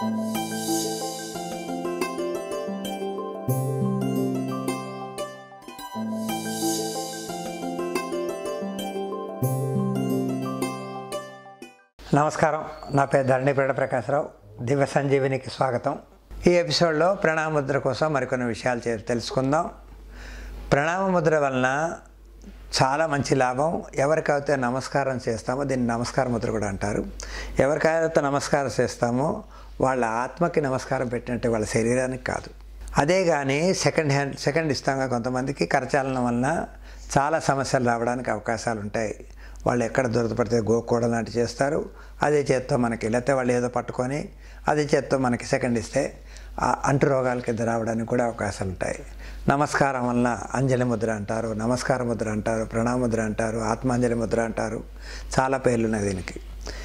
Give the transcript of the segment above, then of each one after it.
నమస్కారం నా పేరు ధరణిపేట ప్రకాశరావు దివ్య సంజీవినికి స్వాగతం ఈ ఎపిసోడ్లో ప్రణామముద్ర కోసం మరికొన్ని విషయాలు చే- తెలుసుకుందాం ప్రణామముద్ర వలన చాలా మంచి లాభం ఎవరికైతే నమస్కారం చేస్తామో దీన్ని నమస్కార ముద్ర కూడా అంటారు ఎవరికైతే నమస్కారం చేస్తామో వాళ్ళ ఆత్మకి నమస్కారం పెట్టినట్టే వాళ్ళ శరీరానికి కాదు అదే కానీ సెకండ్ హ్యాండ్ సెకండ్ ఇస్తాంగా కొంతమందికి కరచాలనం వలన చాలా సమస్యలు రావడానికి అవకాశాలు ఉంటాయి వాళ్ళు ఎక్కడ దొరకపడితే గోకూడ లాంటి చేస్తారు అదే చేత్తో మనకి లేకపోతే వాళ్ళు ఏదో పట్టుకొని అదే చేత్తో మనకి సెకండ్ ఇస్తే ఆ అంటు రోగాల కింద రావడానికి కూడా అవకాశాలు ఉంటాయి నమస్కారం వలన అంజలి ముద్ర అంటారు నమస్కార ముద్ర అంటారు ప్రణామ ముద్ర అంటారు ఆత్మాంజలి ముద్ర అంటారు చాలా పేర్లు ఉన్నాయి దీనికి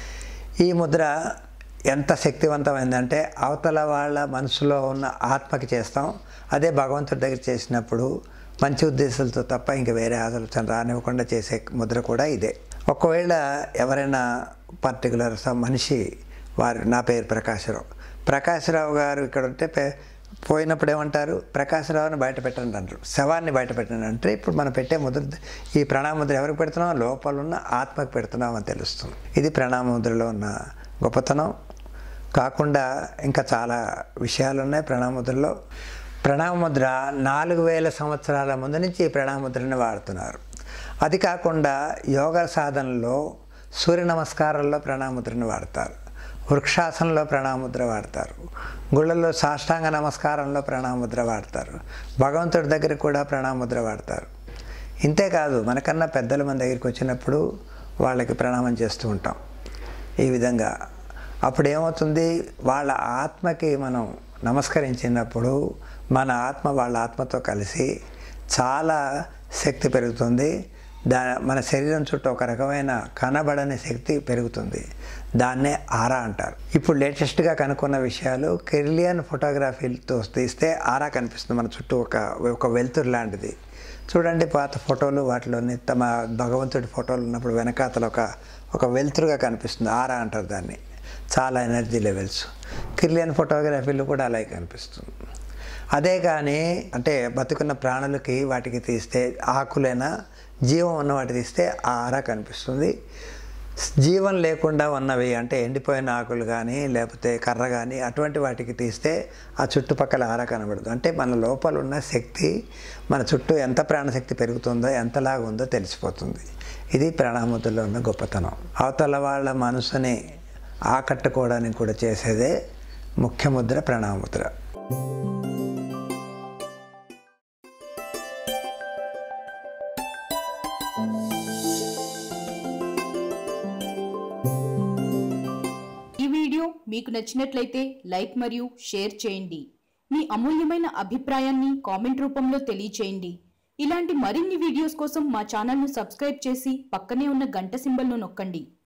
ఈ ముద్ర ఎంత శక్తివంతమైందంటే అవతల వాళ్ళ మనసులో ఉన్న ఆత్మకి చేస్తాం అదే భగవంతుడి దగ్గర చేసినప్పుడు మంచి ఉద్దేశాలతో తప్ప ఇంక వేరే ఆలోచన రానివ్వకుండా చేసే ముద్ర కూడా ఇదే ఒకవేళ ఎవరైనా పర్టికులర్ మనిషి వారు నా పేరు ప్రకాశరావు ప్రకాశరావు గారు ఇక్కడ ఉంటే పే- పోయినప్పుడు ఏమంటారు ప్రకాశరావుని బయట పెట్టండి అంటారు శవాన్ని బయట పెట్టండి అంటే ఇప్పుడు మనం పెట్టే ముద్ర ఈ ప్రణామ ముద్ర ఎవరికి పెడుతున్నాం లోపల ఉన్న ఆత్మకి పెడుతున్నాం అని తెలుస్తుంది ఇది ప్రణామ ముద్రలో ఉన్న గొప్పతనం కాకుండా ఇంకా చాలా విషయాలు ఉన్నాయి ప్రణామ ముద్రలో ప్రణామ ముద్ర నాలుగు వేల సంవత్సరాల ముందు నుంచి ఈ ప్రణామ ముద్రని వాడుతున్నారు అది కాకుండా యోగ సాధనలో సూర్య నమస్కారాల్లో ప్రణామ ముద్రని వాడతారు వృక్షాసనంలో ప్రణాముద్ర వాడతారు గుళ్ళల్లో సాష్టాంగ నమస్కారంలో ప్రణాముద్ర వాడతారు భగవంతుడి దగ్గర కూడా ప్రణాముద్ర వాడతారు ఇంతేకాదు మనకన్నా పెద్దలు మన దగ్గరికి వచ్చినప్పుడు వాళ్ళకి ప్రణామం చేస్తూ ఉంటాం ఈ విధంగా అప్పుడు ఏమవుతుంది వాళ్ళ ఆత్మకి మనం నమస్కరించినప్పుడు మన ఆత్మ వాళ్ళ ఆత్మతో కలిసి చాలా శక్తి పెరుగుతుంది దా మన శరీరం చుట్టూ ఒక రకమైన కనబడని శక్తి పెరుగుతుంది దాన్నే ఆరా అంటారు ఇప్పుడు లేటెస్ట్గా కనుక్కున్న విషయాలు కెర్లియన్ ఫోటోగ్రఫీతో తీస్తే ఆరా కనిపిస్తుంది మన చుట్టూ ఒక ఒక వెలుతురు లాంటిది చూడండి పాత ఫోటోలు వాటిలోని తమ భగవంతుడి ఫోటోలు ఉన్నప్పుడు వెనకాతల ఒక ఒక వెలుతురుగా కనిపిస్తుంది ఆరా అంటారు దాన్ని చాలా ఎనర్జీ లెవెల్స్ కిర్లియన్ ఫోటోగ్రఫీలు కూడా అలాగే కనిపిస్తుంది అదే కానీ అంటే బతుకున్న ప్రాణులకి వాటికి తీస్తే ఆకులైనా జీవం ఉన్న వాటి తీస్తే ఆ ఆరా కనిపిస్తుంది జీవం లేకుండా ఉన్నవి అంటే ఎండిపోయిన ఆకులు కానీ లేకపోతే కర్ర కానీ అటువంటి వాటికి తీస్తే ఆ చుట్టుపక్కల ఆరా కనబడదు అంటే మన లోపల ఉన్న శక్తి మన చుట్టూ ఎంత ప్రాణశక్తి పెరుగుతుందో ఎంతలాగా ఉందో తెలిసిపోతుంది ఇది ప్రాణామతుల్లో ఉన్న గొప్పతనం అవతల వాళ్ళ మనసుని ఆకట్టుకోవడానికి కూడా చేసేదే ముఖ్య ముద్ర ప్రణామముద్ర ఈ వీడియో మీకు నచ్చినట్లయితే లైక్ మరియు షేర్ చేయండి మీ అమూల్యమైన అభిప్రాయాన్ని కామెంట్ రూపంలో తెలియచేయండి ఇలాంటి మరిన్ని వీడియోస్ కోసం మా ఛానల్ను సబ్స్క్రైబ్ చేసి పక్కనే ఉన్న గంట సింబల్ను నొక్కండి